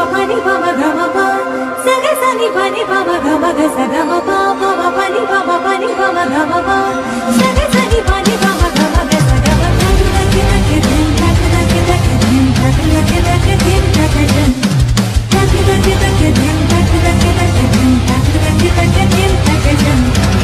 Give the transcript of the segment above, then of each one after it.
pani pa ma ga ma pa sa ga sa ni pa ni pa ma ga ma ga sa ga ma pa pa ma pa ni pa ma pa ni pa ma ga ma pa sa ga sa ni pa ni pa ma ga ma ga sa ga ma pa ni da ki da ki din da ki da ki da ki din da ki da ki da ki din da ki din da ki da ki da ki din da ki da ki da ki din da ki da ki da ki din da ki din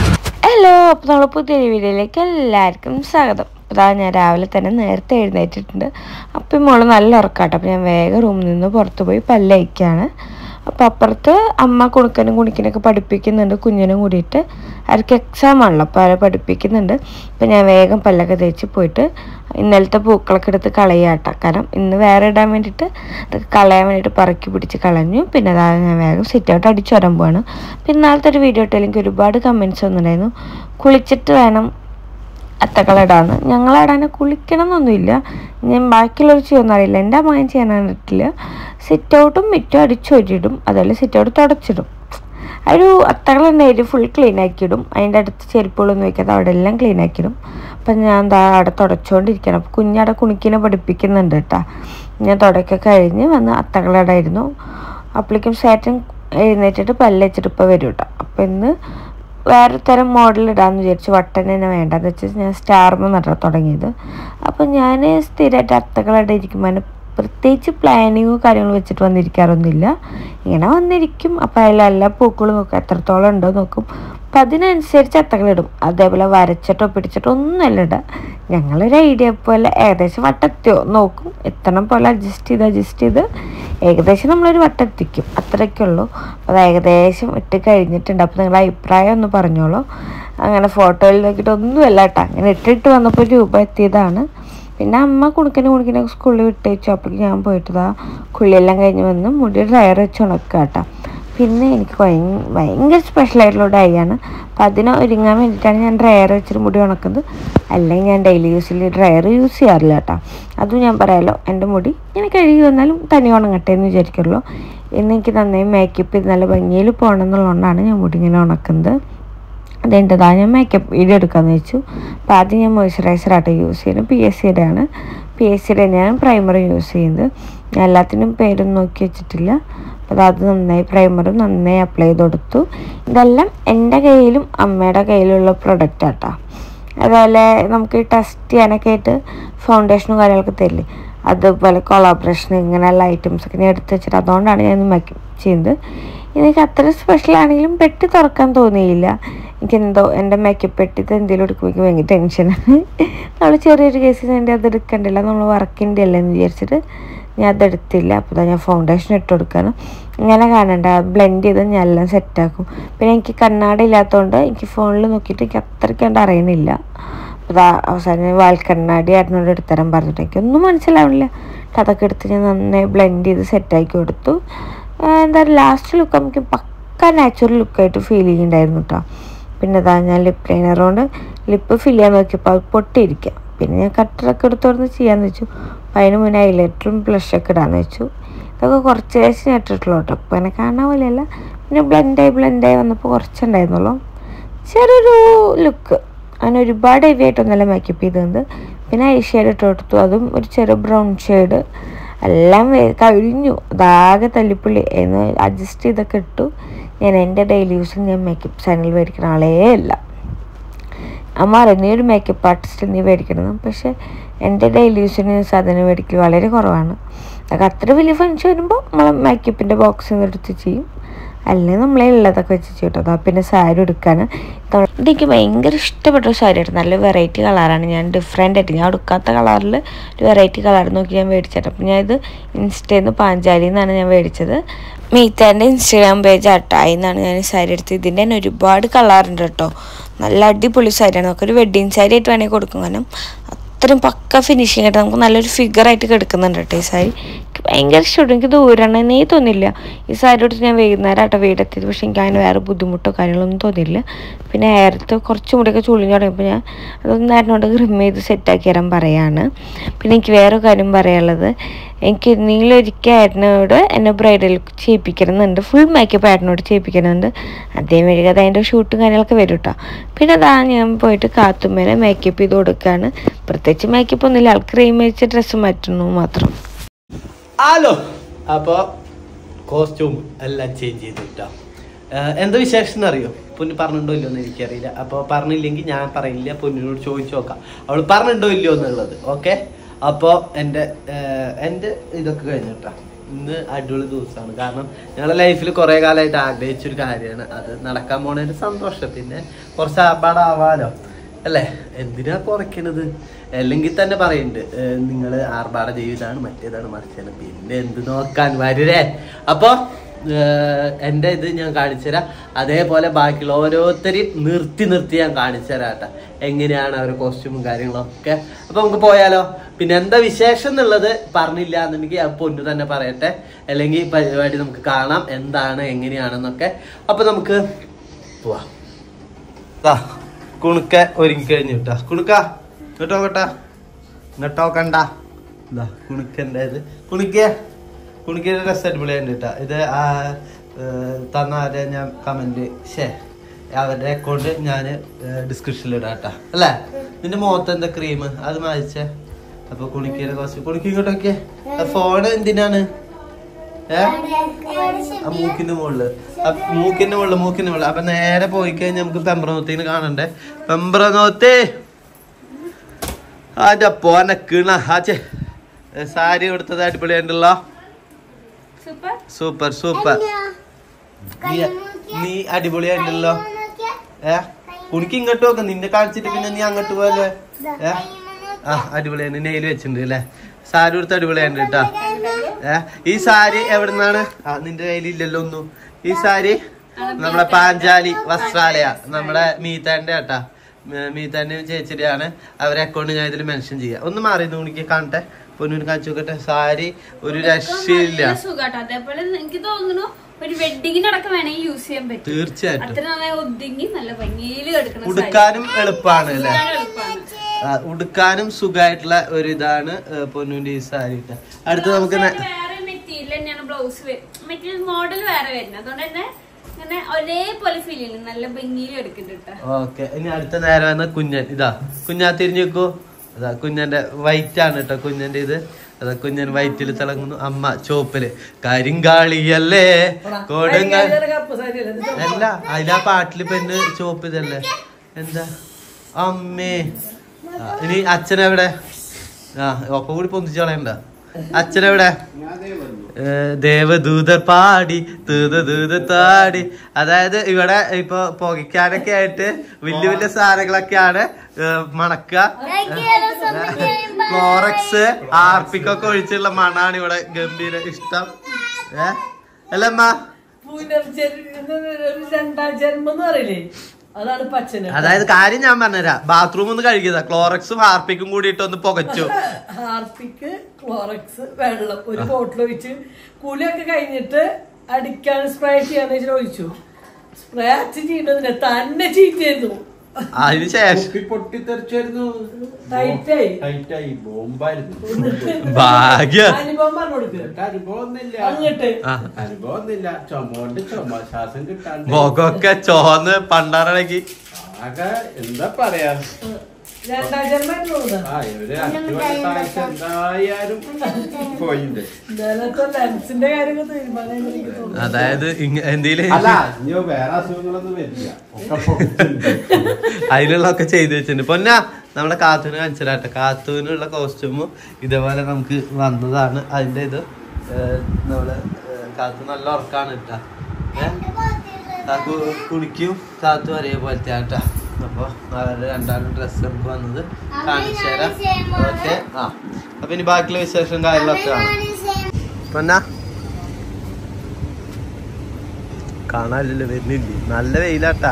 hello അപ്പോൾ നമ്മൾ പുതിയൊരു വീഡിയോയിലേക്ക് എല്ലാവർക്കും സ്വാഗതം അതാ ഞാൻ രാവിലെ തന്നെ നേരത്തെ എഴുന്നേറ്റിട്ടുണ്ട് അപ്പം മോള് നല്ല ഉറക്കാട്ടോ അപ്പോൾ ഞാൻ വേഗം റൂമിൽ നിന്ന് പുറത്ത് പോയി പല്ലയിക്കാണ് അപ്പോൾ അപ്പുറത്ത് അമ്മ കുണുക്കനും കുണിക്കനൊക്കെ പഠിപ്പിക്കുന്നുണ്ട് കുഞ്ഞിനും കൂടിയിട്ട് അവർക്ക് എക്സാം ആണല്ലോ അപ്പോൾ അവരെ പഠിപ്പിക്കുന്നുണ്ട് അപ്പോൾ ഞാൻ വേഗം പല്ലൊക്കെ തേച്ച് പോയിട്ട് ഇന്നലത്തെ പൂക്കളൊക്കെ എടുത്ത് കളയാട്ടോ കാരണം ഇന്ന് വേറെ ഇടാൻ വേണ്ടിയിട്ട് അത് കളയാൻ വേണ്ടിയിട്ട് പറക്കി പിടിച്ച് കളഞ്ഞു പിന്നെ അതാ ഞാൻ വേഗം സിറ്റ് ഔട്ട് അടിച്ചു വരാൻ പോവാണ് പിന്നെ നാളത്തെ ഒരു വീഡിയോ ഇട്ടാൽ എനിക്ക് ഒരുപാട് കമൻസ് വന്നിട്ടുണ്ടായിരുന്നു കുളിച്ചിട്ട് വേണം അത്തക്കളിടാന്ന് ഞങ്ങളിടാനെ കുളിക്കണം എന്നൊന്നുമില്ല ഞാൻ ബാക്കിയുള്ളവർ ചെയ്യുമെന്ന് അറിയില്ല എൻ്റെ അമ്മ ഞാൻ ചെയ്യാൻ കണ്ടിട്ടില്ല സിറ്റ് ഔട്ടും മിറ്റും അടിച്ചൊരിടും അതല്ല സിറ്റ് ഔട്ട് തുടച്ചിടും ആ ഒരു അത്തകളുണ്ടായിട്ട് ഫുൾ ക്ലീൻ ആക്കിയിടും അതിൻ്റെ അടുത്ത് ചെരുപ്പുകളൊന്നും വയ്ക്കാതെ അവിടെ എല്ലാം ക്ലീൻ ആക്കിയിടും അപ്പം ഞാൻ എന്താ അവിടെ തുടച്ചുകൊണ്ടിരിക്കണം അപ്പം കുഞ്ഞവിടെ കുണിക്കിനെ പഠിപ്പിക്കുന്നുണ്ട് കേട്ടോ ഞാൻ തുടക്കം കഴിഞ്ഞ് വന്ന് അത്തകളിടായിരുന്നു അപ്പോഴേക്കും സേറ്റൻ എഴുന്നേറ്റിട്ട് പല്ല് വെച്ചിട്ട് ഇപ്പോൾ വരും കേട്ടോ അപ്പം ഇന്ന് വേറെ തരം മോഡൽ ഇടാമെന്ന് വിചാരിച്ചു വട്ടൻ തന്നെ വേണ്ടെന്ന് വെച്ചാൽ ഞാൻ സ്റ്റാർമ നട്ടാ തുടങ്ങിയത് അപ്പം ഞാൻ സ്ഥിരമായിട്ട് അത്തകളിടെ ഇരിക്കുമ്പോൾ പ്രത്യേകിച്ച് പ്ലാനിങ്ങോ കാര്യങ്ങളോ വെച്ചിട്ട് വന്നിരിക്കാറൊന്നുമില്ല ഇങ്ങനെ വന്നിരിക്കും അപ്പം അതിൽ എല്ലാ പൂക്കളും നോക്കും എത്രത്തോളം ഉണ്ടോ നോക്കും അപ്പം അതിനനുസരിച്ച് അത്തകളിടും അതേപോലെ വരച്ചിട്ടോ പിടിച്ചിട്ടോ ഒന്നുമല്ല ഇടുക ഞങ്ങളൊരു ഐഡിയ പോലെ ഏകദേശം വട്ടെത്തിയോ നോക്കും എത്തണം പോലെ അഡ്ജസ്റ്റ് ചെയ്ത് അഡ്ജസ്റ്റ് ചെയ്ത് ഏകദേശം നമ്മളൊരു വട്ടെത്തിക്കും അത്രയ്ക്കുള്ളൂ അപ്പോൾ അത് ഏകദേശം ഇട്ട് കഴിഞ്ഞിട്ടുണ്ട് അപ്പോൾ നിങ്ങളുടെ അഭിപ്രായം ഒന്ന് പറഞ്ഞോളൂ അങ്ങനെ ഫോട്ടോയിൽ നോക്കിയിട്ട് ഒന്നുമല്ല കേട്ടോ അങ്ങനെ ഇട്ടിട്ട് വന്നപ്പോൾ രൂപ എത്തിയതാണ് പിന്നെ അമ്മ കുണുക്കനെ കുണുക്കനെ സ്കൂളിൽ വിട്ടയച്ചു അപ്പോഴേക്ക് ഞാൻ പോയിട്ടതാ കുള്ളിയെല്ലാം കഴിഞ്ഞ് വന്ന് മുടി ഡ്രയർ വെച്ച് ഉണക്കുക കേട്ടോ പിന്നെ എനിക്ക് ഭയ- ഭയങ്കര സ്പെഷ്യലായിട്ടുള്ള ഡൈ ആണ് അപ്പം അതിന് ഒരുങ്ങാൻ വേണ്ടിയിട്ടാണ് ഞാൻ ഡ്രയർ വെച്ചിട്ട് മുടി ഉണക്കുന്നത് അല്ലെങ്കിൽ ഞാൻ ഡെയിലി യൂസിൽ ഡ്രയർ യൂസ് ചെയ്യാറില്ല കേട്ടോ അതും ഞാൻ പറയാമല്ലോ എൻ്റെ മുടി ഇങ്ങനെ കഴുകി വന്നാലും തനി ഉണങ്ങട്ടെ എന്ന് വിചാരിക്കുള്ളൂ ഇന്ന് എനിക്ക് നന്നായി മേക്കപ്പ് ചെയ്ത് നല്ല ഭംഗിയിൽ പോകണം എന്നുള്ളതുകൊണ്ടാണ് ഞാൻ മുടി ഇങ്ങനെ ഉണക്കുന്നത് അതെൻ്റെതാ ഞാൻ മേക്കപ്പ് വീഡിയോ എടുക്കാമെന്ന് വെച്ചു അപ്പോൾ ആദ്യം ഞാൻ മോയ്സ്ചറൈസർ ആട്ടോ യൂസ് ചെയ്യുന്നത് പി എസ് സിയുടെ ആണ് പി എസ് സിയുടെ തന്നെയാണ് പ്രൈമർ യൂസ് ചെയ്യുന്നത് ഞാൻ എല്ലാത്തിനും പേരൊന്നും നോക്കി വെച്ചിട്ടില്ല അപ്പോൾ അത് നന്നായി പ്രൈമറും നന്നായി അപ്ലൈ ചെയ്ത് കൊടുത്തു ഇതെല്ലാം എൻ്റെ കയ്യിലും അമ്മയുടെ കയ്യിലുള്ള പ്രൊഡക്റ്റ് ആട്ടോ അതുപോലെ നമുക്ക് ടെസ്റ്റ് ചെയ്യാനൊക്കെ ആയിട്ട് ഫൗണ്ടേഷനും കാര്യങ്ങളൊക്കെ തരില്ലേ അതുപോലെ കൊളാബറേഷൻ ഇങ്ങനെയുള്ള ഐറ്റംസ് ഒക്കെ ഞാൻ എടുത്ത് വെച്ചിട്ട് അതുകൊണ്ടാണ് ഞാൻ മേക്കപ്പ് ചെയ്യുന്നത് എനിക്ക് അത്ര സ്പെഷ്യൽ ആണെങ്കിലും പെട്ടി തുറക്കാൻ തോന്നിയില്ല എനിക്കെന്തോ എൻ്റെ മേക്കപ്പ് പെട്ടിത്ത് എന്തെങ്കിലും എടുക്കുമ്പോൾ എനിക്ക് ഭയങ്കര ടെൻഷനാണ് നമ്മൾ ചെറിയൊരു കേസിന് വേണ്ടി അത് എടുക്കണ്ടില്ല നമ്മൾ വർക്കിൻ്റെ അല്ലേ എന്ന് വിചാരിച്ചിട്ട് ഞാൻ അതെടുത്തില്ല അപ്പോൾ ദാ ഞാൻ ഫൗണ്ടേഷൻ ഇട്ട് കൊടുക്കുകയാണ് ഇങ്ങനെ കാണണ്ട ബ്ലെൻഡ് ചെയ്ത് ഞാൻ എല്ലാം സെറ്റാക്കും പിന്നെ എനിക്ക് കണ്ണാടി ഇല്ലാത്തതുകൊണ്ട് എനിക്ക് ഫോണിൽ നോക്കിയിട്ട് എനിക്ക് അത്രയ്ക്ക് കണ്ട് അറിയണില്ല അപ്പോൾ ദാ അവസാനം വാൽക്കണ്ണാടി ഏട്ടനോട് എടുത്തരാൻ പറഞ്ഞിട്ട് എനിക്കൊന്നും മനസ്സിലാവില്ല എന്നിട്ട് അതൊക്കെ എടുത്ത് ഞാൻ നന്നായി ബ്ലെൻഡ് ചെയ്ത് സെറ്റാക്കി കൊടുത്തു ആ, എന്താ ലാസ്റ്റ് ലുക്ക് നമുക്ക് പക്ക നാച്ചുറൽ ലുക്കായിട്ട് ഫീൽ ചെയ്യുന്നുണ്ടായിരുന്നു കേട്ടോ പിന്നെ ഇതാ ഞാൻ ലിപ്പ് ലൈനർ കൊണ്ട് ലിപ്പ് ഫില്ല് ചെയ്യാൻ നോക്കിയപ്പോൾ അത് പൊട്ടിയിരിക്കുക പിന്നെ ഞാൻ കട്ടറൊക്കെ എടുത്തോണ്ട് ചെയ്യാന്ന് വെച്ചു അപ്പം അതിന് മുന്നേ ഹൈലൈറ്ററും ബ്ലഷൊക്കെ ഇടാന്ന് വെച്ചു ഇതൊക്കെ കുറച്ച് ശേഷം ഞാൻ ഇട്ടിട്ടുള്ളൂ കേട്ടോ അപ്പം എന്നെ കാണാൻ പോലെയല്ല പിന്നെ ബ്ലെൻഡായി ബ്ലെൻഡായി വന്നപ്പോൾ കുറച്ചുണ്ടായിരുന്നുള്ളൂ ചെറിയൊരു ലുക്ക് അങ്ങനെ ഒരുപാട് ഹെവി ആയിട്ടൊന്നല്ല മേക്കപ്പ് ചെയ്തത് പിന്നെ ഐ ഷെയ്ഡ് ഇട്ട് കൊടുത്തു അതും ഒരു ചെറിയ ബ്രൗൺ ഷെയ്ഡ് എല്ലാം വേ- കഴിഞ്ഞു അതാകെ തല്ലിപ്പുള്ളി എന്ന് അഡ്ജസ്റ്റ് ചെയ്തൊക്കെ ഇട്ടു ഞാൻ എൻ്റെ ഡെയിലി യൂസിൽ ഞാൻ മേക്കപ്പ് ചാനൽ മേടിക്കുന്ന ആളേ അല്ല അമ്മ പറയും നീ ഒരു മേക്കപ്പ് ആർട്ടിസ്റ്റ് നീ മേടിക്കണം പക്ഷേ എൻ്റെ ഡെയിലി യൂസിന് സാധനം മേടിക്കൽ വളരെ കുറവാണ് അതൊക്കെ അത്ര വലിയ ഫങ്ഷൻ വരുമ്പോൾ നമ്മൾ മേക്കപ്പിൻ്റെ ബോക്സിൽ നിന്ന് എടുത്ത് ചെയ്യും അല്ലെങ്കിൽ നമ്മളെ ഉള്ളതൊക്കെ വെച്ച് ചെയ്യും കേട്ടോ അതാ പിന്നെ സാരി എടുക്കാൻ എനിക്ക് ഭയങ്കര ഇഷ്ടപ്പെട്ട ഒരു സാരി ആയിരുന്നു നല്ല വെറൈറ്റി കളറാണ് ഞാൻ ഡിഫറെൻ്റ് ആയിട്ട് ഞാൻ എടുക്കാത്ത കളറിൽ ഒരു വെറൈറ്റി കളർ നോക്കി ഞാൻ മേടിച്ചിട്ട് അപ്പം ഞാൻ ഇത് ഇൻസ്റ്റയിൽ നിന്ന് പാഞ്ചാലിയിൽ നിന്നാണ് ഞാൻ മേടിച്ചത് മീത്താൻ്റെ ഇൻസ്റ്റാഗ്രാം പേജ് ആട്ടോ അതിൽ ഞാൻ ഈ സാരി എടുത്തത് ഇതിൻ്റെ തന്നെ ഒരുപാട് കളറുണ്ട് കേട്ടോ നല്ല അടിപൊളി സാരിയാണ് നമുക്കൊരു വെഡ്ഡിങ് സാരി ആയിട്ട് വേണമെങ്കിൽ കൊടുക്കും കാരണം അത്രയും പക്ക ഫിനിഷിങ് ആയിട്ട് നമുക്ക് നല്ലൊരു ഫിഗർ ആയിട്ട് കിടക്കുന്നുണ്ട് കേട്ടോ ഈ സാരി എനിക്ക് ഭയങ്കര ഇഷ്ടപ്പെട്ടു എനിക്ക് ദൂരണെന്നേ തോന്നില്ല ഈ സാരി എടുത്ത് ഞാൻ വൈകുന്നേരം ആട്ടോ വീടെത്തിയത് പക്ഷെ എനിക്ക് അതിന് വേറെ ബുദ്ധിമുട്ടോ കാര്യങ്ങളൊന്നും തോന്നിയില്ല പിന്നെ നേരത്തെ കുറച്ചും കൂടിയൊക്കെ ചുളിഞ്ഞു തുടങ്ങിയപ്പോൾ ഞാൻ അതൊന്നും ഏട്ടനോട് ഗ്രിം ചെയ്ത് സെറ്റാക്കി തരാൻ പറയാണ് പിന്നെ എനിക്ക് വേറെ കാര്യം പറയാനുള്ളത് എനിക്ക് എന്തെങ്കിലും ഒരിക്കൽ ഏട്ടനോട് എന്നെ ബ്രൈഡൽ ചെയ്യിപ്പിക്കണമെന്നുണ്ട് ഫുൾ മേക്കപ്പ് ഏട്ടനോട് ചെയ്യിപ്പിക്കണമെന്നുണ്ട് അതേ വഴി അത് അതിൻ്റെ ഷൂട്ടും കാര്യങ്ങളൊക്കെ വരും കേട്ടോ പിന്നെ അതാ ഞാൻ പോയിട്ട് കാത്തുമ്മേനെ മേക്കപ്പ് ചെയ്ത് കൊടുക്കുകയാണ് പ്രത്യേകിച്ച് മേക്കപ്പ് ഒന്നുമില്ല ആൾ ക്രീം വെച്ച് ഡ്രസ്സ് മാറ്റുന്നു മാത്രം ഹലോ അപ്പോൾ കോസ്റ്റ്യൂം എല്ലാം ചേഞ്ച് ചെയ്തു കേട്ടോ എന്താ വിശേഷം എന്നറിയോ പൊന്നു പറഞ്ഞിട്ടുണ്ടോ ഇല്ലയോ എന്ന് എനിക്കറിയില്ല അപ്പോൾ പറഞ്ഞില്ലെങ്കിൽ ഞാൻ പറയില്ല പൊന്നിനോട് ചോദിച്ചു നോക്കാം അവൾ പറഞ്ഞിട്ടുണ്ടോ ഇല്ലയോ എന്നുള്ളത് ഓക്കെ അപ്പോൾ എൻ്റെ ഏഹ്, എൻ്റെ ഇതൊക്കെ കഴിഞ്ഞു കേട്ടോ ഇന്ന് അടിപൊളി ദിവസമാണ് കാരണം ഞങ്ങളുടെ ലൈഫിൽ കുറേ കാലമായിട്ട് ആഗ്രഹിച്ചൊരു കാര്യമാണ് അത് നടക്കാൻ പോണതിൻ്റെ സന്തോഷം പിന്നെ കുറച്ച് ആർഭാടാവാലോ അല്ലേ എന്തിനാ കുറയ്ക്കണത് അല്ലെങ്കിൽ തന്നെ പറയുന്നുണ്ട് നിങ്ങൾ ആർഭാട ജീവിതമാണ് മറ്റേതാണ് മറിച്ചാണ് പിന്നെ എന്ത് നോക്കാൻ വരരേ അപ്പോൾ എൻ്റെ ഇത് ഞാൻ കാണിച്ചുതരാം അതേപോലെ ബാക്കിയുള്ള ഓരോരുത്തരെയും നിർത്തി നിർത്തി ഞാൻ കാണിച്ചു തരാം കേട്ടോ എങ്ങനെയാണ് അവരുടെ കോസ്റ്റ്യൂമും കാര്യങ്ങളൊക്കെ അപ്പൊ നമുക്ക് പോയാലോ പിന്നെ എന്താ വിശേഷം എന്നുള്ളത് പറഞ്ഞില്ല എന്നുണ്ടെങ്കിൽ ആ പൊന്നു തന്നെ പറയട്ടെ അല്ലെങ്കിൽ പരിപാടി നമുക്ക് കാണാം എന്താണ് എങ്ങനെയാണെന്നൊക്കെ അപ്പൊ നമുക്ക് പോവാം ദാ, കുണുക്ക ഒരുങ്ങി കഴിഞ്ഞു കേട്ടാ കുണുക്ക ഇങ്ങോട്ടോ കേട്ടാ ഇങ്ങോട്ടോ കണ്ട ഇതാ കുണുക്കൻ്റെ ഇത് കുണിക്ക കുണിക്കയുടെ ഡ്രസ് അടിപൊളിയുണ്ട് കേട്ടാ ഇത് ആ ഏർ, തന്ന ആരെ ഞാൻ കമന്റ് ഷേ അവരുടെ അക്കൗണ്ട് ഞാൻ ഡിസ്ക്രിപ്ഷനിൽ ഇടാം കേട്ടാ അല്ലേ നിന്റെ മുഖത്ത് എന്താ ക്രീം അത് മായിച്ചേ അപ്പൊ കുണിക്കയുടെ കുറച്ച് കുണിക്ക് ഇങ്ങോട്ടൊക്കെ ഫോണ് എന്തിനാണ് ഏ ആ മൂക്കിന്റെ മുകളില് ആ മൂക്കിന്റെ മുകളില് മൂക്കിന്റെ മുകളിൽ അപ്പൊ നേരെ പോയി കഴിഞ്ഞാൽ നമുക്ക് പെമ്പ്രനോത്തിന് കാണണ്ടേ പെമ്പ്രനോത്തേ ആന്റെ പോനക്കീണ ആച്ചേ സാരി കൊടുത്തത് അടിപൊളിയുണ്ടല്ലോ സൂപ്പർ സൂപ്പർ നീ നീ അടിപൊളിയായിട്ടുണ്ടല്ലോ ഏ കുണിക്ക് ഇങ്ങോട്ട് നോക്ക നിന്നെ കാണിച്ചിട്ട് പിന്നെ നീ അങ്ങോട്ട് പോലെ ഏ ആ അടിപൊളിയാണ് നെയിൽ വെച്ചിട്ടുണ്ട് അല്ലേ സാരി കൊടുത്ത് അടിപൊളിയാണ് കേട്ടാ ഏ ഈ സാരി എവിടുന്നാണ് ആ നിന്റെ കയ്യിലില്ലല്ലോ ഒന്നും ഈ സാരി നമ്മുടെ പാഞ്ചാലി വസ്ത്രാലയ നമ്മുടെ മീതാന്റെ കേട്ടാ മ- മീതാന്റെയും ചേച്ചിയുടെയാണ് അവരെ അക്കൗണ്ട് ഞാൻ ഇതിൽ മെൻഷൻ ചെയ്യാം ഒന്ന് മാറി കുണിക്ക് കാണട്ടെ പൊന്നൂര് കാണിച്ചു നോക്കട്ടെ സാരി ഒരു രക്ഷയില്ല സുഖാട്ടോ അതേപോലെ എനിക്ക് തോന്നുന്നു ഒരു വെഡിങ്ങിന് അടക്കം വേണമെങ്കിൽ യൂസ് ചെയ്യാൻ പറ്റും തീർച്ചയായിട്ടും അത്ര നന്നായി ഒതുങ്ങി നല്ല ഭംഗിയിൽ കിടക്കുന്ന സാരി. ഉടുക്കാനും എളുപ്പമാണ് അല്ലേ ഉടുക്കാൻ എളുപ്പമാണ് ആ, ഉടുക്കാനും സുഖമായിട്ടുള്ള ഒരു ഇതാണ് പൊന്നൂന്റെ ഈ സാരി ഇട്ട. അടുത്ത് നമുക്ക് ന- ബ്ലൗസ് വേറെ മെറ്റീരിയൽ തന്നെയാണ് ബ്ലൗസ് മെറ്റീരിയൽ മോഡൽ വേറെ വരുന്നത് അതുകൊണ്ട് തന്നെ ഇങ്ങനെ ഒരേപോലെ ഫീൽ ചെയ്യുന്നു നല്ല ഭംഗിയിൽ എടുക്കുന്നുണ്ട് കേട്ടോ ഓക്കെ ഇനി അടുത്ത നേരെ വന്ന കുഞ്ഞൻ ഇതാ കുഞ്ഞാ തിരിഞ്ഞു വെക്കൂ അതാ കുഞ്ഞന്റെ വൈറ്റ് ആണ് കേട്ടോ കുഞ്ഞന്റെ ഇത് അതാ കുഞ്ഞൻ വൈറ്റിൽ തിളങ്ങുന്നു അമ്മ ചോപ്പില് കരിങ്കാളിയല്ലേ കൊടുങ്ങ അല്ല അതിലാ പാട്ടില് പെണ്ണ് ചോപ്പ് ഇതല്ലേ എന്താ അമ്മേ ആ, ഇനി അച്ഛനെവിടെ ആ ഒപ്പം കൂടി പൊന്തിച്ചു കളയണ്ട അച്ഛനെവിടെ ഏ, ദേവദൂതർ പാടി ദൂത ദൂത താടി അതായത് ഇവിടെ ഇപ്പൊ പുകയ്ക്കാനൊക്കെ ആയിട്ട് വലിയ വലിയ സാധനങ്ങളൊക്കെയാണ് ഏ, മണക്കുക ക്ലോറക്സ് ആർപ്പിക്കൊക്കെ ഒഴിച്ചുള്ള മണാണ് ഇവിടെ ഗംഭീര ഇഷ്ടം ഏ അല്ലമ്മ രണ്ടാം ജന്മം എന്ന് പറയില്ലേ അതാണ് പച്ചന് അതായത് കാര്യം ഞാൻ പറഞ്ഞുതരാം ബാത്റൂം ഒന്ന് കഴുകിയതാ ക്ലോറക്സും ഹാർപ്പിക്കും കൂടിയിട്ട് ഒന്ന് പുകച്ചു ഹാർപ്പിക്ക് ക്ലോറക്സ് വെള്ളം ഒരു ബോട്ടിൽ ഒഴിച്ച് കുളിയൊക്കെ കഴിഞ്ഞിട്ട് അടിക്കാൻ സ്പ്രേ ചെയ്യാന്ന് വെച്ചിട്ട് ഒഴിച്ചു സ്പ്രേ അച്ഛൻ ചെയ്യുന്നതിന് തന്നെ ചീറ്റിരുന്നു അതിന് ശേഷം പൊട്ടിത്തെറിച്ചായിരുന്നു ടൈറ്റായി ടൈറ്റായി ബോംബായിരുന്നു ഭാഗ്യ അനുഭവം പറഞ്ഞു കൊടുക്ക് എന്നിട്ട് അനുഭവം ഒന്നുമില്ല അങ്ങട്ട് ആ അനുഭവം ഒന്നുമില്ല ചുമ ചുമ ശ്വാസം കിട്ടാണ്ട് മുഖമൊക്കെ ചോന്ന് പണ്ടാറടക്കി ആകെ എന്താ പറയാ രണ്ടാം ജന്മമായിട്ട് തോന്നുന്നത് ആ ഇവര് അടിപൊളി താഴ്ച എന്തായാലും പോയിണ്ട് ഇന്നലത്തെ ലെൻസിന്റെ കാര്യമൊക്കെ തീരുമാനം എനിക്ക് തോന്നുന്നു അതായത് ഇങ്ങ- എന്തേലും അല്ല ഇനി വേറെ അസുഖങ്ങളൊന്നും വരില്ല ഒക്കെ പൊട്ടിട്ടുണ്ട്. അതിനുള്ളതൊക്കെ ചെയ്തു വെച്ചിട്ടുണ്ട് പൊന്ന നമ്മുടെ കാത്തൂന് കാണിച്ചതാട്ടെ കാത്തൂനുള്ള കോസ്റ്റ്യൂമും ഇതേപോലെ നമുക്ക് വന്നതാണ് അതിന്റെ ഇത് ഏഹ്, നമ്മള് ഏഹ്, കാത്തു നല്ല ഉറക്കാണ് കേട്ടാ കാക്കു കുളിക്കും കാത്തു ഒരേപോലത്തെ ആട്ടാ അപ്പൊ അവരുടെ രണ്ടാളും ഡ്രസ്സ് നമുക്ക് വന്നത് കാണിച്ചു തരാം ഓക്കെ ആ അപ്പൊ ഇനി ബാക്കിയുള്ള വിശേഷം കാര്യങ്ങളൊക്കെ കാണാം പൊന്ന കാണാനില്ലല്ലോ വരുന്നില്ലേ നല്ല വെയിലാട്ടാ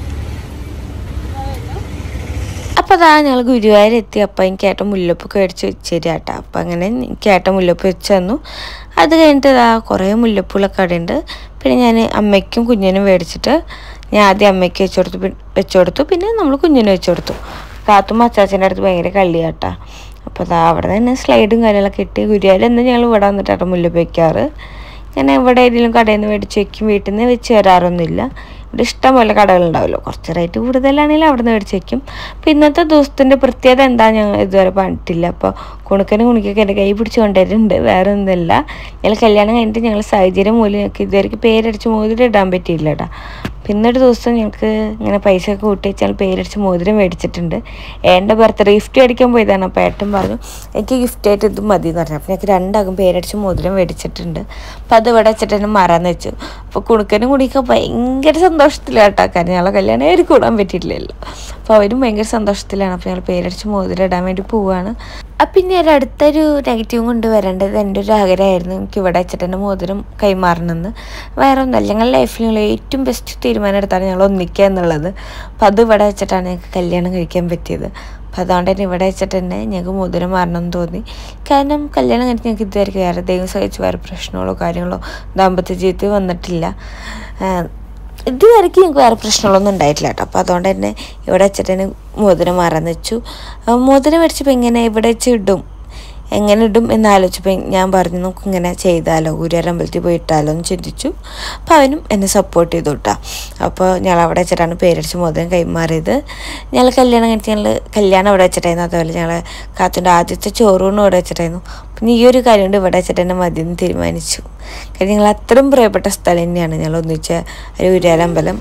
അപ്പോൾ അതാ ഞങ്ങൾ ഗുരുവായൂർ എത്തി അപ്പോൾ എനിക്ക് ഏട്ടൻ മുല്ലപ്പൊക്കെ മേടിച്ച് വെച്ചേരി കേട്ടോ അപ്പോൾ അങ്ങനെ എനിക്ക് ഏട്ടൻ മുല്ലപ്പ് വെച്ച് തന്നു അത് കഴിഞ്ഞിട്ട് ഇതാ കുറേ മുല്ലപ്പൂളൊക്കെ അവിടെ ഉണ്ട് പിന്നെ ഞാൻ അമ്മയ്ക്കും കുഞ്ഞിനും മേടിച്ചിട്ട് ഞാൻ ആദ്യം അമ്മയ്ക്ക് വെച്ച് കൊടുത്തു പി- വെച്ച് കൊടുത്തു പിന്നെ നമ്മൾ കുഞ്ഞിന് വെച്ച് കൊടുത്തു കാത്തും അച്ചാച്ചൻ്റെ അടുത്ത് ഭയങ്കര കളിയാട്ടാ അപ്പോൾ അതാ അവിടെ തന്നെ സ്ലൈഡും കാര്യങ്ങളൊക്കെ ഇട്ട് ഗുരുവായൂർ എന്ന് ഞങ്ങൾ ഇവിടെ വന്നിട്ടാണ് മുല്ലപ്പ് വെക്കാറ് ഞാൻ ഇവിടെ ഏതെങ്കിലും കടയിൽ നിന്ന് മേടിച്ച് വെക്കും വീട്ടിൽ നിന്ന് വെച്ച് വരാറൊന്നുമില്ല ഇവിടെ ഇഷ്ടം പോലെ കടകളുണ്ടാവുമല്ലോ കുറച്ച് റേറ്റ് കൂടുതലാണെങ്കിലും അവിടെ നിന്ന് മേടിച്ച് വയ്ക്കും അപ്പോൾ ഇന്നത്തെ ദിവസത്തിൻ്റെ പ്രത്യേകത എന്താ ഞങ്ങൾ ഇതുവരെ പറഞ്ഞിട്ടില്ല അപ്പോൾ കുണുക്കനും കുണിക്കൊക്കെ എൻ്റെ കൈ പിടിച്ച് കൊണ്ടുവരുന്നുണ്ട് വേറെ ഒന്നുമില്ല ഞങ്ങൾ കല്യാണം കഴിഞ്ഞിട്ട് ഞങ്ങൾ സാഹചര്യം മൂലം ഞങ്ങൾക്ക് ഇതുവരെ പേരടിച്ച് മോതിരം ഇടാൻ പറ്റിയില്ല കേട്ടോ പിന്നൊരു ദിവസം ഞങ്ങൾക്ക് ഇങ്ങനെ പൈസ ഒക്കെ കൂട്ടി വെച്ചാൽ പേരടിച്ച് മോതിരം മേടിച്ചിട്ടുണ്ട് ഏൻ്റെ ബർത്ത്ഡേ ഗിഫ്റ്റ് മേടിക്കാൻ പോയതാണ് അപ്പോൾ ഏട്ടൻ പറഞ്ഞു എനിക്ക് ഗിഫ്റ്റ് ആയിട്ട് ഇത് മതി എന്ന് പറഞ്ഞു അപ്പോൾ ഞങ്ങൾക്ക് രണ്ടാകും പേരടിച്ച് മോതിരം മേടിച്ചിട്ടുണ്ട് അപ്പോൾ അത് ഇവിടെ വെച്ചിട്ട് തന്നെ മറന്ന് വെച്ചു അപ്പോൾ കുണുക്കനും കുടിക്കാൻ ഭയങ്കര സന്തോഷത്തിലാണ് കേട്ടോ കാരണം ഞങ്ങളെ കല്യാണം ആരും കൂടാൻ പറ്റിയിട്ടില്ലല്ലോ അപ്പോൾ അവരും ഭയങ്കര സന്തോഷത്തിലാണ് അപ്പോൾ ഞങ്ങൾ പേരടിച്ച് മോതിരം ഇടാൻ വേണ്ടി പോവുകയാണ് അപ്പം പിന്നെ ഒരു അടുത്തൊരു നെഗറ്റീവും കൊണ്ട് വരേണ്ടത് എൻ്റെ ഒരു ആഗ്രഹമായിരുന്നു എനിക്ക് ഇവിടെ വെച്ചിട്ട് എൻ്റെ മോതിരം കൈമാറണമെന്ന് വേറെ ഒന്നുമല്ല ഞങ്ങളുടെ ലൈഫിൽ ഞങ്ങൾ ഏറ്റവും ബെസ്റ്റ് തീരുമാനം എടുത്താണ് ഞങ്ങൾ ഒന്നിക്കുക എന്നുള്ളത് അപ്പം അത് ഇവിടെ വെച്ചിട്ടാണ് ഞങ്ങൾക്ക് കല്യാണം കഴിക്കാൻ പറ്റിയത് അപ്പം അതുകൊണ്ട് തന്നെ ഇവിടെ വെച്ചിട്ട് തന്നെ ഞങ്ങൾക്ക് മോതിരം മാറണമെന്ന് തോന്നി കാരണം കല്യാണം കഴിഞ്ഞിട്ട് ഞങ്ങൾക്ക് ഇതുവരെ വേറെ ദൈവം സഹിച്ച് വേറെ പ്രശ്നങ്ങളോ കാര്യങ്ങളോ ദാമ്പത്യ ജീവിതത്തിൽ വന്നിട്ടില്ല ആഹ് ഇതുവരെയ്ക്ക് ഞങ്ങൾക്ക് വേറെ പ്രശ്നങ്ങളൊന്നും ഉണ്ടായിട്ടില്ല കേട്ടോ അപ്പോൾ അതുകൊണ്ട് തന്നെ ഇവിടെ വെച്ചിട്ട് തന്നെ മോതിരം മാറാന്ന് വെച്ചു ആ മോതിരം മേടിച്ചപ്പോൾ ഇങ്ങനെ ഇവിടെ വെച്ച് ഇടും എങ്ങനെ ഇടും എന്നാലോചിച്ചപ്പോൾ ഞാൻ പറഞ്ഞു നമുക്ക് ഇങ്ങനെ ചെയ്താലോ ഗുരുവായൂർ അമ്പലത്തിൽ പോയി ഇട്ടാലോ എന്ന് ചിന്തിച്ചു അപ്പോൾ അവനും എന്നെ സപ്പോർട്ട് ചെയ്തു കേട്ടോ അപ്പോൾ ഞങ്ങൾ അവിടെ വെച്ചിട്ടാണ് പേരടിച്ച് മോതിരം കൈമാറിയത് ഞങ്ങൾ കല്യാണം കഴിഞ്ഞിട്ട് ഞങ്ങൾ കല്യാണം അവിടെ വെച്ചിട്ടായിരുന്നു അതുപോലെ ഞങ്ങൾ കാത്തിൻ്റെ ആദ്യത്തെ ചോറൂണും ഇവിടെ വെച്ചിട്ടായിരുന്നു പിന്നെ ഈ ഒരു കാര്യം കൊണ്ട് ഇവിടെ വെച്ചിട്ട് തന്നെ മതി എന്ന് തീരുമാനിച്ചു കാരണം ഞങ്ങൾ അത്രയും പ്രിയപ്പെട്ട സ്ഥലം തന്നെയാണ് ഞങ്ങൾ ഒന്നിച്ച ഒരു ഗുരുവായൂരമ്പലം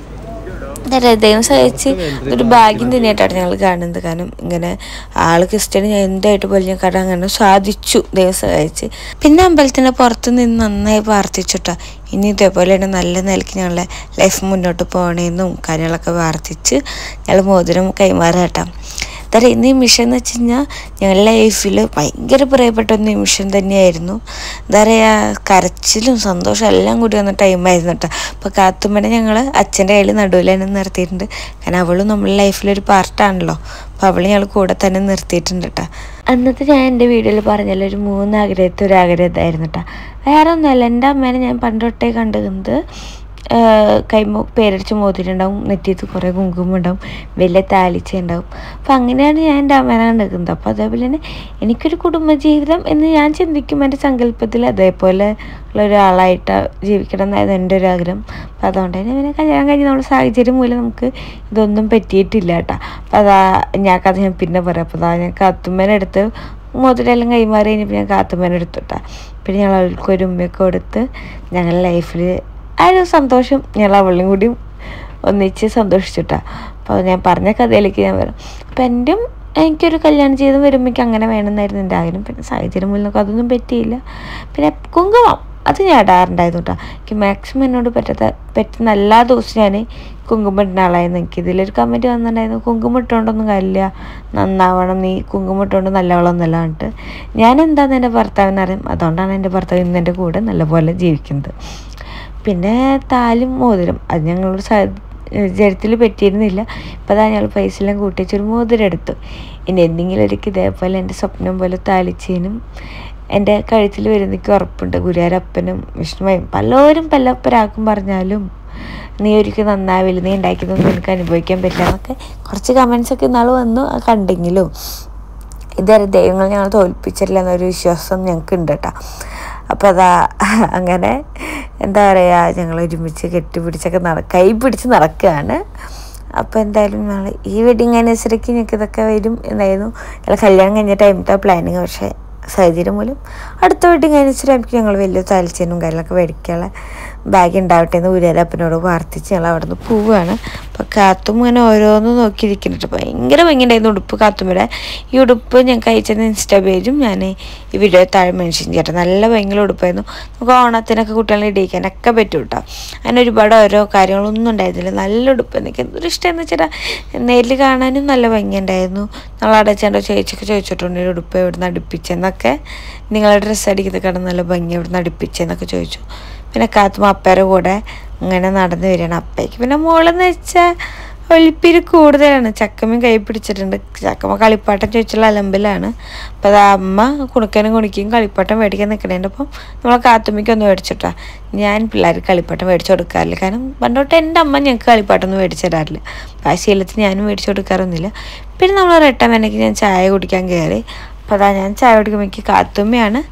അതെ ദൈവം സഹായിച്ച് ഒരു ഭാഗ്യം തന്നെയായിട്ടാണ് ഞങ്ങൾ കാണുന്നത് കാരണം ഇങ്ങനെ ആള് ക്രിസ്ത്യൻ ഞാൻ എന്തായിട്ട് പോലും ഞാൻ കാണാൻ അങ്ങനെ സാധിച്ചു ദൈവം സഹായിച്ച് പിന്നെ അമ്പലത്തിൻ്റെ പുറത്ത് നിന്ന് നന്നായി പ്രാർത്ഥിച്ചുട്ടാ ഇനി ഇതേപോലെ തന്നെ നല്ല നിലയ്ക്ക് ഞങ്ങളുടെ ലൈഫ് മുന്നോട്ട് പോകണമെന്നും കാര്യങ്ങളൊക്കെ പ്രാർത്ഥിച്ച് ഞങ്ങൾ മോതിരം കൈമാറാട്ടാം എന്താ പറയുക നിമിഷം എന്ന് വെച്ച് കഴിഞ്ഞാൽ ഞങ്ങളുടെ ലൈഫിൽ ഭയങ്കര പ്രിയപ്പെട്ട ഒരു നിമിഷം തന്നെയായിരുന്നു എന്താ പറയുക കരച്ചിലും സന്തോഷം എല്ലാം കൂടി വന്ന ടൈമായിരുന്നു കേട്ടോ അപ്പോൾ കാത്തുമ്മനെ ഞങ്ങൾ അച്ഛൻ്റെ കയ്യിൽ നടുവിൽ തന്നെ നിർത്തിയിട്ടുണ്ട് കാരണം അവളും നമ്മുടെ ലൈഫിലൊരു പാർട്ടാണല്ലോ അപ്പോൾ അവൾ ഞങ്ങൾ കൂടെ തന്നെ നിർത്തിയിട്ടുണ്ട് കേട്ടോ അന്നത്തെ ഞാൻ എൻ്റെ വീഡിയോയിൽ പറഞ്ഞല്ലോ ഒരു മൂന്ന് ആഗ്രഹത്തെ ഒരു ആഗ്രഹം ഇതായിരുന്നു കേട്ടോ വേറെ ഒന്നുമല്ല എൻ്റെ അമ്മേനെ ഞാൻ പണ്ട് തൊട്ടേ കണ്ടിരുന്നത് കൈമോ പേരടിച്ച് മോതിരുണ്ടാവും നെറ്റിയത്ത് കുറേ കുങ്കുമം ഉണ്ടാവും വലിയ താലിച്ച ഉണ്ടാവും അപ്പം അങ്ങനെയാണ് ഞാൻ എൻ്റെ അമ്മേനെ കണ്ടിരിക്കുന്നത് അപ്പോൾ അതേപോലെ തന്നെ എനിക്കൊരു കുടുംബജീവിതം എന്ന് ഞാൻ ചിന്തിക്കും എൻ്റെ സങ്കല്പത്തിൽ അതേപോലെ ഉള്ള ഒരാളായിട്ട് ജീവിക്കണം എന്നായിരുന്നു എൻ്റെ ഒരു ആഗ്രഹം അപ്പോൾ അതുകൊണ്ട് തന്നെ പിന്നെ കല്യാണം കഴിഞ്ഞ് നമ്മുടെ സാഹചര്യം മൂലം നമുക്ക് ഇതൊന്നും പറ്റിയിട്ടില്ല കേട്ടോ അപ്പോൾ അതാ ഞാൻ കഥ ഞാൻ പിന്നെ പറയാം അപ്പോൾ അതാ ഞാൻ കത്തുമ്മേനെടുത്ത് മുതലെല്ലാം കൈമാറി കഴിഞ്ഞപ്പോൾ ഞാൻ കാത്തുമ്മേനെടുത്തുട്ടാ പിന്നെ ഞങ്ങൾ അവൾക്ക് ഒരു ഉമ്മയൊക്കെ കൊടുത്ത് ഞങ്ങളുടെ ലൈഫിൽ ആ ഒരു സന്തോഷം ഞങ്ങൾ അവളും കൂടി ഒന്നിച്ച് സന്തോഷിച്ചിട്ടാ അപ്പോൾ ഞാൻ പറഞ്ഞ കഥയിലേക്ക് ഞാൻ വരാം അപ്പം എൻ്റെയും എനിക്കൊരു കല്യാണം ചെയ്ത് വരുമ്പോൾ എനിക്ക് അങ്ങനെ വേണമെന്നായിരുന്നു എൻ്റെ ആഗ്രഹം പിന്നെ സാഹചര്യം മൂലം നമുക്ക് അതൊന്നും പറ്റിയില്ല പിന്നെ കുങ്കുമം അത് ഞാൻ ഇടാറുണ്ടായിരുന്നു കേട്ടോ എനിക്ക് മാക്സിമം എന്നോട് പറ്റാത്ത പറ്റുന്ന എല്ലാ ദിവസവും ഞാൻ കുങ്കുമം ഇടുന്ന ആളായിരുന്നു എനിക്ക് ഇതിലൊരു കമൻറ്റ് വന്നിട്ടുണ്ടായിരുന്നു കുങ്കുമം ഇട്ടുകൊണ്ടൊന്നും കാര്യമില്ല നന്നാവണം നീ കുങ്കുമം ഇട്ടുകൊണ്ട് നല്ലവളൊന്നുമല്ല എന്നിട്ട് ഞാൻ എന്താണെന്ന് എൻ്റെ ഭർത്താവിന് അറിയാം അതുകൊണ്ടാണ് എൻ്റെ ഭർത്താവ് ഇന്ന് എൻ്റെ കൂടെ നല്ലപോലെ ജീവിക്കുന്നത് പിന്നെ താലും മോതിരം അത് ഞങ്ങളോട് സാഹചര്യത്തിൽ പറ്റിയിരുന്നില്ല ഇപ്പം അതാ ഞങ്ങൾ പൈസ എല്ലാം കൂട്ടി വെച്ചൊരു മോതിരം എടുത്തു ഇനി എന്തെങ്കിലും ഒരിക്കൽ ഇതേപോലെ എൻ്റെ സ്വപ്നം പോലെ താലിച്ചേനും എൻ്റെ കഴുത്തിൽ വരുന്നെനിക്ക് ഉറപ്പുണ്ട് ഗുരുവാരപ്പനും വിഷ്ണുവായും പലരും പലപ്പരാക്കും പറഞ്ഞാലും നീ ഒരിക്കൽ നന്നാവില്ല നീ ഉണ്ടാക്കിയതൊന്നും എനിക്ക് അനുഭവിക്കാൻ പറ്റില്ല എന്നൊക്കെ കുറച്ച് കമൻസ് ഒക്കെ ഇന്നാൾ വന്നു അത് കണ്ടെങ്കിലും ഇതുവരെ ദൈവങ്ങൾ ഞങ്ങൾ തോൽപ്പിച്ചിട്ടില്ല എന്നൊരു വിശ്വാസം ഞങ്ങൾക്ക് ഉണ്ട് കേട്ടോ അപ്പോൾ അതാ അങ്ങനെ എന്താ പറയുക ഞങ്ങൾ ഒരുമിച്ച് കെട്ടിപ്പിടിച്ചൊക്കെ നട കൈ പിടിച്ച് നടക്കുകയാണ് അപ്പോൾ എന്തായാലും ഞങ്ങൾ ഈ വെഡിങ് ആനിവേഴ്സറിക്ക് ഞങ്ങൾക്ക് ഇതൊക്കെ വരും എന്നായിരുന്നു ഞങ്ങൾ കല്യാണം കഴിഞ്ഞ ടൈമത്തെ പ്ലാനിങ് പക്ഷേ സാഹചര്യം മൂലം അടുത്ത വെഡിങ് ആനിവേഴ്സറി ആകുമ്പോൾ ഞങ്ങൾ വലിയ താലിച്ചേനും കാര്യങ്ങളൊക്കെ മേടിക്കാനുള്ള ബാഗ് ഉണ്ടാവട്ടെ എന്ന് ഗുരുവാരപ്പനോട് പ്രാർത്ഥിച്ച് ഞങ്ങൾ അവിടെ നിന്ന് പോവുകയാണ് അപ്പോൾ കാത്തും ഇങ്ങനെ ഓരോന്ന് നോക്കിയിരിക്കുന്നുണ്ട് ഭയങ്കര ഭംഗിയുണ്ടായിരുന്നു ഉടുപ്പ് കാത്തുമ്മയുടെ ഈ ഉടുപ്പ് ഞങ്ങൾക്ക് അയച്ചത് ഇൻസ്റ്റാ പേജും ഞാൻ ഈ വീഡിയോ താഴെ മെൻഷൻ ചെയ്യട്ടെ നല്ല ഭയങ്കര ഉടുപ്പായിരുന്നു നമുക്ക് ഓണത്തിനൊക്കെ കുട്ടികളെ ഇടിയിക്കാനൊക്കെ പറ്റും കേട്ടോ അങ്ങനെ ഒരുപാട് ഓരോ കാര്യങ്ങളൊന്നും ഉണ്ടായിരുന്നില്ല നല്ല ഉടുപ്പ് എനിക്ക് എന്തൊരു ഇഷ്ടമെന്ന് വെച്ചാൽ നേരിൽ കാണാനും നല്ല ഭംഗിയുണ്ടായിരുന്നു നമ്മൾ അടച്ചേണ്ടോ ചേച്ചിയൊക്കെ ചോദിച്ചിട്ടുണ്ട് ഈ ഉടുപ്പ് എവിടെ നിന്ന് അടുപ്പിച്ചെന്നൊക്കെ നിങ്ങളെ ഡ്രസ്സ് അടിക്കുന്നത് കാണാൻ നല്ല ഭംഗി എവിടെ നിന്ന് അടുപ്പിച്ചെന്നൊക്കെ ചോദിച്ചു പിന്നെ കാത്തും അപ്പേരെ കൂടെ ഇങ്ങനെ നടന്നു വരികയാണ് അപ്പയ്ക്ക് പിന്നെ മോളെന്ന് വെച്ചാൽ ഒലിപ്പിരി കൂടുതലാണ് ചക്കമ്മയും കൈ പിടിച്ചിട്ടുണ്ട് ചക്കമ്മ കളിപ്പാട്ടം ചോദിച്ചുള്ള അലമ്പിലാണ് അപ്പോൾ അത് അമ്മ കുണുക്കനും കുണിക്കും കളിപ്പാട്ടം മേടിക്കാൻ നിൽക്കണേൻ്റെ അപ്പം നമ്മളെ കാത്തുമ്മയ്ക്ക് ഒന്ന് മേടിച്ചിട്ടാ ഞാൻ പിള്ളേർക്ക് കളിപ്പാട്ടം മേടിച്ചു കൊടുക്കാറില്ല കാരണം പണ്ടോട്ട് എൻ്റെ അമ്മ ഞങ്ങൾക്ക് കളിപ്പാട്ടം ഒന്നും മേടിച്ചു തരാറില്ല അപ്പോൾ ആ ശീലത്തിൽ ഞാനും മേടിച്ചു കൊടുക്കാറൊന്നുമില്ല പിന്നെ നമ്മൾ റിട്ടേൺ വേണമെങ്കിൽ ഞാൻ ചായ കുടിക്കാൻ കയറി അപ്പോൾ അതാ ഞാൻ ചായ കുടിക്കുമ്പോൾ എനിക്ക് കാത്തുമ്മയാണ്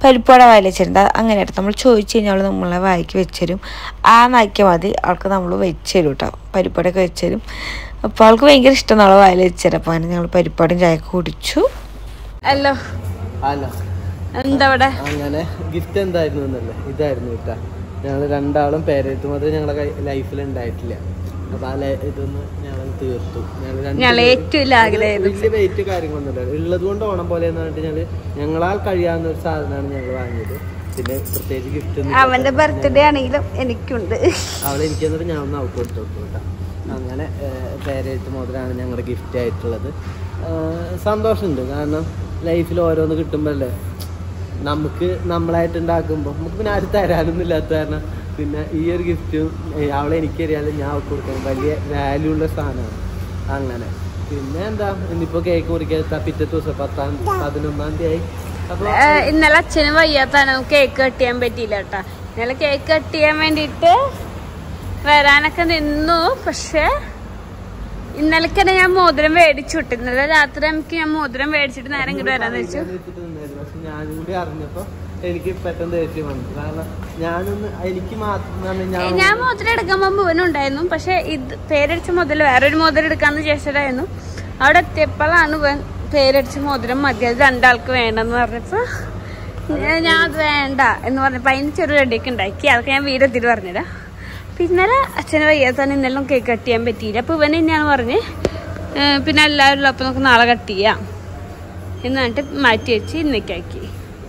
പരിപ്പുവട വായിൽ വെച്ചിട്ടുണ്ട് അങ്ങനെ കേട്ടോ നമ്മൾ ചോദിച്ചു കഴിഞ്ഞാൽ അവൾ നമ്മളെ വായിക്ക് വെച്ചുതരും ആ നാക്കിയ മതി അവൾക്ക് നമ്മൾ വെച്ച് തരും കേട്ടോ പരിപ്പുവടയൊക്കെ വെച്ച് തരും അപ്പോൾ അവൾക്ക് ഭയങ്കര ഇഷ്ടം നമ്മളെ വായിൽ വെച്ച് തരാം അപ്പോൾ അങ്ങനെ ഞങ്ങൾ പരിപ്പുവടയും ചായയൊക്കെ കുടിച്ചു അല്ലോ അല്ല എന്താ ഇവിടെ അങ്ങനെ ഗിഫ്റ്റ് എന്തായിരുന്നു എന്നല്ലേ ഇതായിരുന്നു കേട്ടാ ഞങ്ങൾ രണ്ടാളും പേരെഴുത്ത് മാത്രമേ ഞങ്ങളുടെ ലൈഫിൽ ഉണ്ടായിട്ടില്ല അപ്പൊ ആ ലൈ- ഇതൊന്ന് ഞങ്ങൾ തീർത്തു ഞങ്ങൾ രണ്ട് ഞങ്ങൾ പേരും- ഏറ്റവും വലിയ ആഗ്രഹം വലിയ വെയിറ്റ് കാര്യങ്ങളൊന്നുമില്ല ഉള്ളത് കൊണ്ട് ഓണം പോലെ എന്ന് പറഞ്ഞിട്ട് ഞങ്ങൾ ഞങ്ങളാൽ കഴിയാവുന്ന ഒരു സാധനമാണ് ഞങ്ങൾ വാങ്ങിയത് പിന്നെ പ്രത്യേകിച്ച് ഗിഫ്റ്റ് അവന്റെ ബർത്ത്ഡേ ആണെങ്കിലും എനിക്കുണ്ട് അവളെ എനിക്ക് എന്നിട്ട് ഞാൻ ഒന്ന് അവൾക്ക് കൊടുത്തു കൊടുത്തു കേട്ടോ അങ്ങനെ പേരെഴുത്ത് മുതലാണ് ഞങ്ങളുടെ ഗിഫ്റ്റ് ആയിട്ടുള്ളത് ഏഹ് സന്തോഷമുണ്ട് കാരണം ലൈഫിൽ ഓരോന്ന് കിട്ടുമ്പോഴല്ലേ നമുക്ക് നമ്മളായിട്ട് ഉണ്ടാക്കുമ്പോൾ നമുക്ക് പിന്നെ ആരും തരാനൊന്നും ഇല്ലാത്ത കാരണം പിന്നെ ഈ ഒരു ഗിഫ്റ്റും അവളെ എനിക്കറിയാലും ഞാൻ അവൾക്ക് കൊടുക്കാൻ വലിയ വാല്യൂ ഉള്ള സാധനമാണ് അങ്ങനെ പിന്നെ എന്താ ഇനിയിപ്പോൾ കേക്ക് മുറിക്കാൻ പിറ്റത്തെ ദിവസം പത്താം പതിനൊന്നാം തീയതി ആയി അപ്പോൾ ഏഹ് ഇന്നലെ അച്ഛന് വയ്യാത്താണ് കേക്ക് കട്ട് ചെയ്യാൻ പറ്റിയില്ല കേട്ടാ ഇന്നലെ കേക്ക് കട്ട് ചെയ്യാൻ വേണ്ടിട്ട് വരാനൊക്കെ നിന്നു പക്ഷെ ഇന്നലെക്കന്നെ ഞാൻ മോതിരം മേടിച്ചു വിട്ടു ഇന്നലെ രാത്രി നമുക്ക് ഞാൻ മോതിരം മേടിച്ചിട്ട് നേരെ ഇങ്ങോട്ട് വരാന്ന് വെച്ചു വെച്ചിട്ട് നിന്നായിരുന്നു. പക്ഷെ ഞാനും കൂടി അറിഞ്ഞപ്പോ എനിക്ക് പെട്ടെന്ന് ദേഷ്യം വന്നു കാരണം ഞാനൊന്ന് എനിക്ക് മാത്രം ഞാൻ ഞാൻ മോതിരം എടുക്കാൻ പോകുമ്പോൾ ഇവനുണ്ടായിരുന്നു പക്ഷെ ഇത് പേരടിച്ച മുതൽ വേറൊരു മോതിരം എടുക്കാന്ന് വിചാരിച്ചതായിരുന്നു അവിടെ എത്തിയപ്പോഴാണ് ഇവൻ പേരടിച്ച മോതിരം മതി അത് രണ്ടാൾക്ക് വേണ്ടെന്ന് പറഞ്ഞപ്പോ ഞാൻ ഞാൻ അത് വേണ്ട എന്ന് പറഞ്ഞപ്പോ അതിന് ചെറിയ റെഡിയൊക്കെ ഉണ്ടാക്കി അതൊക്കെ ഞാൻ വീടെത്തിട്ട് പറഞ്ഞുതരാം പിന്നലെ അച്ഛനെ വയ്യാത്തന്നെ ഇന്നലെ കേക്ക് കട്ട് ചെയ്യാൻ പറ്റിയില്ല അപ്പൊ ഇവൻ തന്നെയാണ് പറഞ്ഞ് "ഏ, പിന്നെ എല്ലാവരും ഉള്ള അപ്പൊ നമുക്ക് നാളെ കട്ട് ചെയ്യാം എന്ന് പറഞ്ഞിട്ട് മാറ്റി വെച്ച് ഇന്നേക്കാക്കി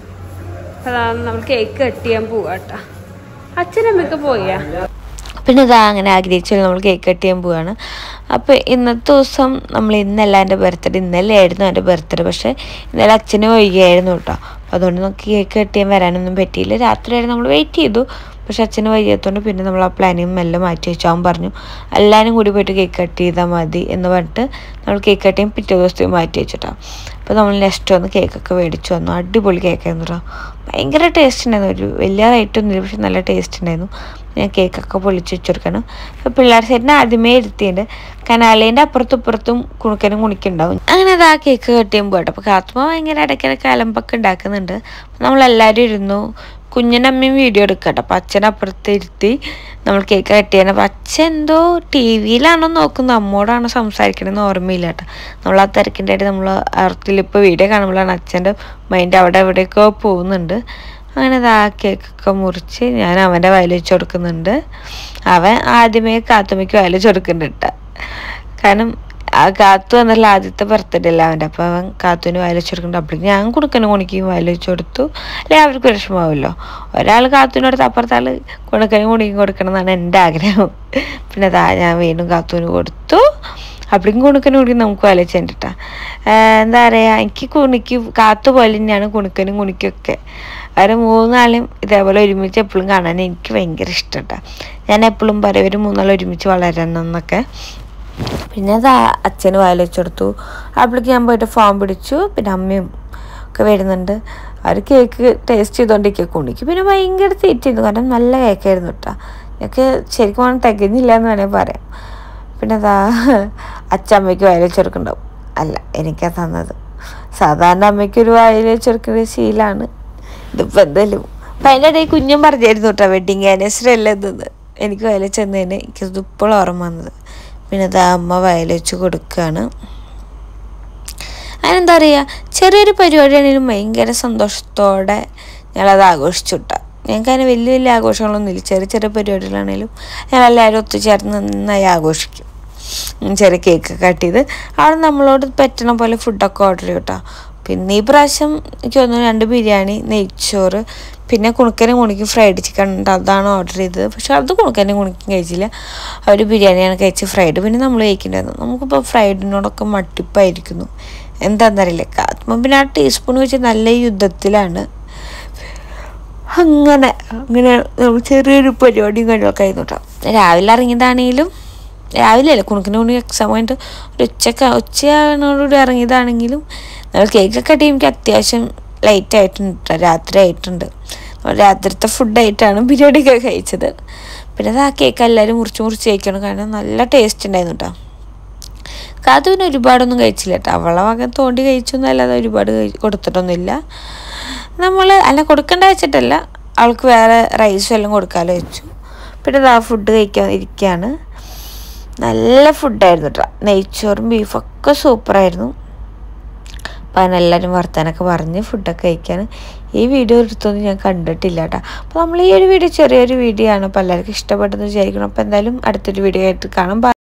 അതാണ് നമ്മൾ കേക്ക് കട്ട് ചെയ്യാൻ പോവാട്ടാ അച്ഛനമ്മയൊക്കെ പോയാ പിന്നെ ഇതാ അങ്ങനെ ആഗ്രഹിച്ചു നമ്മൾ കേക്ക് കട്ട് ചെയ്യാൻ പോവാണ് അപ്പോൾ ഇന്നത്തെ ദിവസം നമ്മൾ ഇന്നല്ല എൻ്റെ ബർത്ത്ഡേ ഇന്നലെ ആയിരുന്നു എൻ്റെ ബർത്ത്ഡേ പക്ഷേ ഇന്നലെ അച്ഛന് വൈകിയായിരുന്നു കേട്ടോ അപ്പോൾ അതുകൊണ്ട് നമുക്ക് കേക്ക് കട്ട് ചെയ്യാൻ വരാനൊന്നും പറ്റിയില്ല രാത്രി വരെ നമ്മൾ വെയിറ്റ് ചെയ്തു പക്ഷെ അച്ഛന് വൈകിയതുകൊണ്ട് പിന്നെ നമ്മൾ ആ പ്ലാനിങ് മെല്ലെ മാറ്റി വെച്ചു അവൻ പറഞ്ഞു എല്ലാവരും കൂടി പോയിട്ട് കേക്ക് കട്ട് ചെയ്താൽ മതി എന്ന് പറഞ്ഞിട്ട് നമ്മൾ കേക്ക് കട്ട് ചെയ്യാൻ പിറ്റേ ദിവസത്തേക്ക് മാറ്റി വെച്ചിട്ടോ അപ്പോൾ നമ്മൾ നെക്സ്റ്റ് വന്ന് കേക്കൊക്കെ മേടിച്ചു വന്നു അടിപൊളി കേക്കായിരുന്നു കേട്ടോ ഭയങ്കര ടേസ്റ്റ് ഉണ്ടായിരുന്നു ഒരു വലിയ റേറ്റ് ഒന്നുമില്ല പക്ഷെ നല്ല ടേസ്റ്റ് ഉണ്ടായിരുന്നു ഞാൻ കേക്കൊക്കെ പൊളിച്ച് വെച്ചെടുക്കണം അപ്പോൾ പിള്ളേർ സൈഡിന് ആദ്യമേ ഇരുത്തിയിട്ടുണ്ട് കനാലേൻ്റെ അപ്പുറത്തും ഇപ്പുറത്തും കുണുക്കനും കുണിക്കുണ്ടാവും അങ്ങനെ അത് ആ കേക്ക് കട്ട് ചെയ്യുമ്പോൾ കേട്ടോ അപ്പോൾ കാത്തുമ്മ ഭയങ്കര ഇടയ്ക്കിടയ്ക്ക് അലമ്പൊക്കെ ഉണ്ടാക്കുന്നുണ്ട് അപ്പോൾ നമ്മളെല്ലാവരും ഇരുന്നു കുഞ്ഞിനമ്മയും വീഡിയോ എടുക്കട്ടെ അപ്പം അച്ഛൻ അപ്പുറത്ത് ഇരുത്തി നമ്മൾ കേക്ക് കട്ട് ചെയ്യണം അപ്പം അച്ഛൻ എന്തോ ടി വിയിലാണോ നോക്കുന്നത് അമ്മോടാണോ സംസാരിക്കണമെന്ന് ഓർമ്മയില്ല കേട്ടോ നമ്മൾ ആ തിരക്കിൻ്റെ ഇടയിൽ നമ്മൾ അർത്തിലിപ്പോൾ വീഡിയോ കാണുമ്പോഴാണ് അച്ഛൻ്റെ മൈൻഡ് അവിടെ എവിടെയൊക്കെ പോകുന്നുണ്ട് അങ്ങനെ അത് ആ കേക്കൊക്കെ മുറിച്ച് ഞാൻ അവൻ്റെ വയൽ വെച്ച് കൊടുക്കുന്നുണ്ട് അവൻ ആദ്യമേ കാത്തുമ്മയ്ക്ക് വയൽ വെച്ച് കൊടുക്കുന്നുണ്ട് കേട്ടോ കാരണം ആ കാത്തു എന്നല്ല ആദ്യത്തെ ബർത്ത്ഡേ അല്ല അവൻ്റെ അപ്പോൾ അവൻ കാത്തുവിന് വയൽ വെച്ച് കൊടുക്കുന്നുണ്ട് അപ്പോഴേക്കും ഞാൻ കുണുക്കന് കുണിക്കും വയൽ വെച്ച് കൊടുത്തു അല്ലെങ്കിൽ അവർക്ക് വിഷമാവുമല്ലോ ഒരാൾ കാത്തുവിന് കൊടുത്ത് അപ്പുറത്തെ ആൾ കുണക്കനും കുണിക്കും കൊടുക്കണം എന്നാണ് എൻ്റെ ആഗ്രഹം പിന്നെ അതാ ഞാൻ വീണ്ടും കാത്തുവിന് കൊടുത്തു അപ്പോഴേക്കും കുണുക്കനും കുണിക്കും നമുക്ക് വയൽ വെച്ച് കണ്ടിട്ടാ എന്താ പറയുക എനിക്ക് കുണിക്ക് കാത്തു പോലെ തന്നെയാണ് കുണുക്കനും കുണിക്കൊക്കെ അവരെ മൂന്നാളും ഇതേപോലെ ഒരുമിച്ച് എപ്പോഴും കാണാൻ എനിക്ക് ഭയങ്കര ഇഷ്ടട്ടാ ഞാൻ എപ്പോഴും പറയും ഇവർ മൂന്നാളും ഒരുമിച്ച് വളരണം എന്നൊക്കെ പിന്നെ അത് അച്ഛന് വായിൽ വെച്ചെടുത്തു അപ്പോഴേക്ക് ഞാൻ പോയിട്ട് ഫോം പിടിച്ചു പിന്നെ അമ്മയും ഒക്കെ വരുന്നുണ്ട് അവർ കേക്ക് ടേസ്റ്റ് ചെയ്തുകൊണ്ടിരിക്കുക കുണിക്ക് പിന്നെ ഭയങ്കര തീറ്റിയിരുന്നു കാരണം നല്ല കേക്കായിരുന്നു കേട്ടോ എനിക്ക് ശരിക്കും പറഞ്ഞാൽ തികഞ്ഞില്ല എന്ന് വേണമെങ്കിൽ പറയാം പിന്നെ അതാ അച്ഛമ്മയ്ക്ക് വായിൽ വെച്ചെടുക്കുന്നുണ്ടാവും അല്ല എനിക്കാ തന്നത് സാധാരണ അമ്മയ്ക്ക് ഒരു വായിൽ വെച്ചെടുക്കുന്ന ശീലമാണ് ഇതിപ്പോൾ എന്തായാലും അപ്പം അതിൻ്റെ ഇടയിൽ കുഞ്ഞും പറഞ്ഞായിരുന്നു കേട്ടോ വെഡിങ് ആനിവേഴ്സറി അല്ല ഇതെന്ന് എനിക്ക് വയലിൽ ചെന്നതിന് എനിക്കത് ഇപ്പോൾ ഓർമ്മ വന്നത് പിന്നെ അത് അമ്മ വയൽ വെച്ച് കൊടുക്കുകയാണ് അതിനെന്താ പറയുക ചെറിയൊരു പരിപാടിയാണെങ്കിലും ഭയങ്കര സന്തോഷത്തോടെ ഞങ്ങളത് ആഘോഷിച്ചു വിട്ട ഞങ്ങൾക്ക് അതിന് വലിയ വലിയ ആഘോഷങ്ങളൊന്നുമില്ല ചെറിയ ചെറിയ പരിപാടികളാണെങ്കിലും ഞങ്ങളെല്ലാവരും ഒത്തുചേർന്ന് നന്നായി ആഘോഷിക്കും ഉം ചെറിയ കേക്ക് കട്ട് ചെയ്ത് അവിടെ നമ്മളോട് പറ്റണ പോലെ ഫുഡൊക്കെ ഓർഡർ ചെയ്യും കേട്ടോ പിന്നെ ഈ പ്രാവശ്യം എനിക്ക് തോന്നുന്നു രണ്ട് ബിരിയാണി നെയ്ച്ചോറ് പിന്നെ കുണുക്കനും കുണിക്കും ഫ്രൈഡ് ചിക്കൻ ഉണ്ട് അതാണ് ഓർഡർ ചെയ്തത് പക്ഷെ അത് കുണുക്കനും കുണിക്കും കഴിച്ചില്ല അവർ ബിരിയാണിയാണ് കഴിച്ച് ഫ്രൈഡ് പിന്നെ നമ്മൾ കഴിക്കേണ്ടായിരുന്നു നമുക്കിപ്പോൾ ഫ്രൈഡിനോടൊക്കെ മട്ടിപ്പായിരിക്കുന്നു എന്താണെന്നറിയില്ല കാത്തുമ്പോൾ പിന്നെ ആ ടീസ്പൂൺ വെച്ച് നല്ല യുദ്ധത്തിലാണ് അങ്ങനെ അങ്ങനെ നമ്മൾ ചെറിയൊരു പരിപാടിയും കാര്യമൊക്കെ ആയിരുന്നു കേട്ടോ രാവിലെ ഇറങ്ങിയതാണെങ്കിലും രാവിലെ അല്ല കുണുക്കിന് കുണി എക്സാം കഴിഞ്ഞിട്ട് ഒരു ഉച്ചക്ക ഉച്ചയാണോടുകൂടി ഇറങ്ങിയതാണെങ്കിലും നമ്മൾ കേക്കൊക്കെ കട്ടി എനിക്ക് അത്യാവശ്യം ലൈറ്റ് ആയിട്ടുണ്ട് കേട്ടോ രാത്രി ആയിട്ടുണ്ട് നമ്മൾ രാത്രിത്തെ ഫുഡായിട്ടാണ് ബിരിയാണിയൊക്കെ കഴിച്ചത് പിന്നെ അത് ആ കേക്ക് എല്ലാവരും മുറിച്ച് മുറിച്ച് കഴിക്കണം കാരണം നല്ല ടേസ്റ്റ് ഉണ്ടായിരുന്നു കേട്ടോ കാത്തു പിന്നെ ഒരുപാടൊന്നും കഴിച്ചില്ല കേട്ടോ അവളെ വക തോണ്ടി കഴിച്ചു എന്നല്ലാതെ ഒരുപാട് കഴി- കൊടുത്തിട്ടൊന്നുമില്ല നമ്മൾ അല്ല കൊടുക്കേണ്ട വെച്ചിട്ടല്ല അവൾക്ക് വേറെ റൈസും എല്ലാം കൊടുക്കാമല്ലോ വെച്ചു പിന്നെ ഇതാ ഫുഡ് കഴിക്കാൻ ഇരിക്കുകയാണ് നല്ല ഫുഡായിരുന്നു കേട്ടോ നെയ്ച്ചോറും ബീഫൊക്കെ സൂപ്പറായിരുന്നു അപ്പം അതിനെല്ലാവരും വർത്താനൊക്കെ പറഞ്ഞ് ഫുഡൊക്കെ കഴിക്കാൻ ഈ വീഡിയോ എടുത്തൊന്നും ഞാൻ കണ്ടിട്ടില്ല കേട്ടോ അപ്പോൾ നമ്മൾ ഈ ഒരു വീഡിയോ ചെറിയൊരു വീഡിയോ ആണ് അപ്പോൾ എല്ലാവർക്കും ഇഷ്ടപ്പെട്ടെന്ന് വിചാരിക്കണം അപ്പോൾ എന്തായാലും അടുത്തൊരു വീഡിയോ ആയിട്ട് കാണാം Bye.